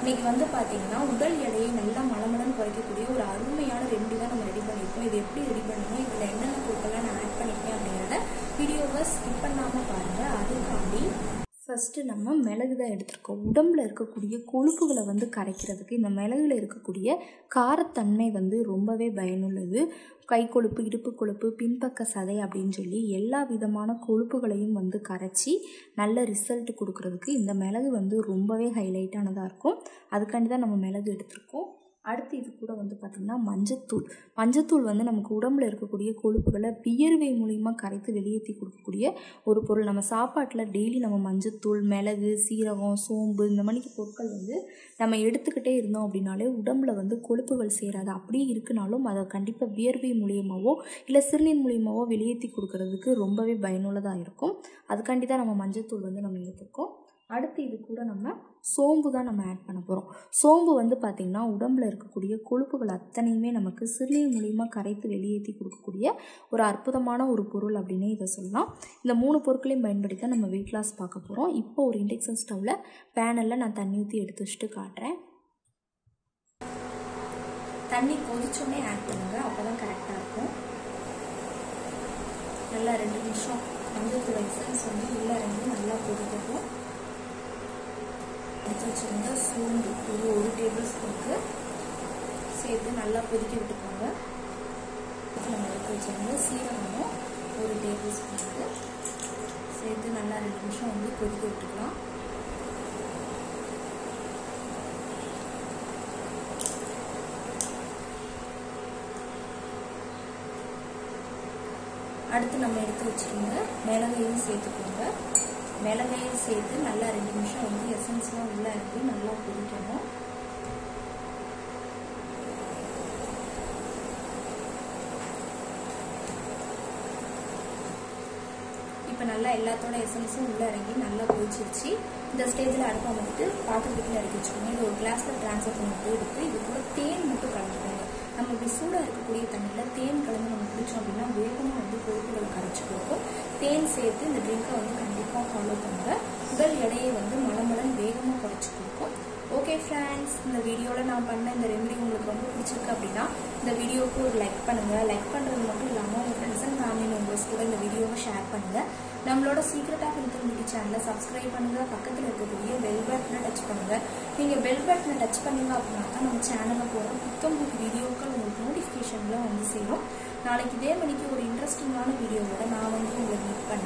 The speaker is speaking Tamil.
இன்னைக்கு வந்து பார்த்தீங்கன்னா உடல் எடையை நல்லா மலமலன்னு குறைக்கக்கூடிய ஒரு அருமையான ரெமெடி தான் நம்ம ரெடி பண்ணியிருக்கோம் இது எப்படி ரெடி பண்ணணும் இதில் என்னென்ன பொருட்கள்லாம் நான் ஆட் பண்ணியிருக்கேன் அப்படிங்கிறத வீடியோவை ஸ்கிப் பண்ணாமல் பாருங்கள் அதுக்காண்டி ஃபஸ்ட்டு நம்ம மிளகு தான் எடுத்திருக்கோம் உடம்புல இருக்கக்கூடிய கொழுப்புகளை வந்து கரைக்கிறதுக்கு இந்த மிளகுல இருக்கக்கூடிய காரத்தன்மை வந்து ரொம்பவே பயனுள்ளது கை கொழுப்பு இடுப்பு கொழுப்பு பின்பக்க சதை அப்படின்னு சொல்லி எல்லா விதமான கொழுப்புகளையும் வந்து கரைச்சி நல்ல ரிசல்ட் கொடுக்கறதுக்கு இந்த மிளகு வந்து ரொம்பவே ஹைலைட்டானதாக இருக்கும் அதுக்காண்டி தான் நம்ம மிளகு எடுத்திருக்கோம் அடுத்து இது கூட வந்து பார்த்திங்கன்னா மஞ்சத்தூள் மஞ்சத்தூள் வந்து நமக்கு உடம்புல இருக்கக்கூடிய கொழுப்புகளை வியர்வை மூலிமா கரைத்து வெளியேற்றி கொடுக்கக்கூடிய ஒரு பொருள் நம்ம சாப்பாட்டில் டெய்லி நம்ம மஞ்சத்தூள் மிளகு சீரகம் சோம்பு இந்த மாதிரி பொருட்கள் வந்து நம்ம எடுத்துக்கிட்டே இருந்தோம் அப்படின்னாலே உடம்புல வந்து கொழுப்புகள் சேராது அப்படியே இருக்குனாலும் அதை கண்டிப்பாக வியர்வை மூலியமாவோ இல்லை சிறுநீர் மூலியமாவோ வெளியேற்றி கொடுக்கறதுக்கு ரொம்பவே பயனுள்ளதாக இருக்கும் அதுக்காண்டி தான் நம்ம மஞ்சத்தூள் வந்து நம்ம எடுத்துருக்கோம் அடுத்து இது கூட நம்ம சோம்பு தான் நம்ம ஆட் பண்ண போகிறோம் சோம்பு வந்து பார்த்திங்கன்னா உடம்புல இருக்கக்கூடிய கொழுப்புகள் அத்தனையுமே நமக்கு சிறுநீர் மூலிமா கரைத்து வெளியேற்றி கொடுக்கக்கூடிய ஒரு அற்புதமான ஒரு பொருள் அப்படின்னே இதை சொல்லலாம் இந்த மூணு பொருட்களையும் பயன்படுத்தி தான் நம்ம வெயிட் லாஸ் பார்க்க போகிறோம் இப்போ ஒரு இண்டக்ஷன் ஸ்டவ்வில் பேனலில் நான் தண்ணி ஊற்றி எடுத்து வச்சுட்டு காட்டுறேன் தண்ணி கொதிச்சோடனே ஆட் பண்ணுங்கள் அப்போ தான் கரெக்டாக இருக்கும் நல்லா ரெண்டு நிமிஷம் மஞ்சள் எசன்ஸ் வந்து உள்ளே இறங்கி நல்லா கொதிக்கட்டும் எடுத்து வச்சுருந்த சோம்பு ஒரு ஒரு டேபிள் ஸ்பூனுக்கு சேர்த்து நல்லா கொதிக்க விட்டுக்கோங்க நம்ம எடுத்து வச்சுருந்த சீரகமும் ஒரு டேபிள் ஸ்பூனுக்கு சேர்த்து நல்லா ரெண்டு நிமிஷம் வந்து கொதிக்க விட்டுக்கலாம் அடுத்து நம்ம எடுத்து வச்சுருந்த மிளகையும் சேர்த்துக்கோங்க மிளகையும் சேர்த்து நல்லா ரெண்டு நிமிஷம் வந்து எசன்ஸ்லாம் உள்ளே இறங்கி நல்லா கொதிக்கணும் இப்போ நல்லா எல்லாத்தோட எசன்ஸும் உள்ளே இறங்கி நல்லா கொதிச்சிருச்சு இந்த ஸ்டேஜில் அடுப்பா வந்துட்டு பாத்திரத்துக்குள்ள இறக்கி வச்சுக்கோங்க இது ஒரு கிளாஸில் ட்ரான்ஸ்ஃபர் பண்ணிட்டு எடுத்து இது கூட தேன் மட்டும் கலந்துக்கோங்க நம்ம இப்படி சூடாக இருக்கக்கூடிய தண்ணியில் தேன் கலந்து நம்ம குடித்தோம் அப்படின்னா வேகமாக வந்து கொழுப்புகளை கரைச்சி கொடுக்கும் தேன் சேர்த்து இந்த ட்ரிங்கை வந்து கண்டிப்பாக ஃபாலோ பண்ணுங்க உடல் எடையை வந்து மலமலன் வேகமாக குறைச்சி கொடுக்கும் ஓகே ஃப்ரெண்ட்ஸ் இந்த வீடியோவில் நான் பண்ண இந்த ரெமெடி உங்களுக்கு ரொம்ப பிடிச்சிருக்கு அப்படின்னா இந்த வீடியோவுக்கு ஒரு லைக் பண்ணுங்கள் லைக் பண்ணுறது மட்டும் இல்லாமல் உங்கள் ஃப்ரெண்ட்ஸ் அண்ட் ஃபேமிலி மெம்பர்ஸ் கூட இந்த வீடியோவை ஷேர் பண்ணுங்கள் நம்மளோட சீக்ரெட் ஆஃப் இன்டர்மிட்டி சேனலை சப்ஸ்கிரைப் பண்ணுங்கள் பக்கத்தில் இருக்கக்கூடிய பெல் பட்டனை டச் பண்ணுங்கள் நீங்கள் பெல் பட்டனை டச் பண்ணீங்க அப்படின்னா தான் நம்ம சேனலில் போகிற புத்தம் புது வீடியோக்கள் உங்களுக்கு நோட்டிஃபிகேஷனில் வந்து சேரும் நாளைக்கு இதே மணிக்கு ஒரு இன்ட்ரெஸ்டிங்கான வீடியோவோட நான் வந்து உங்களை மீட் பண்ணேன்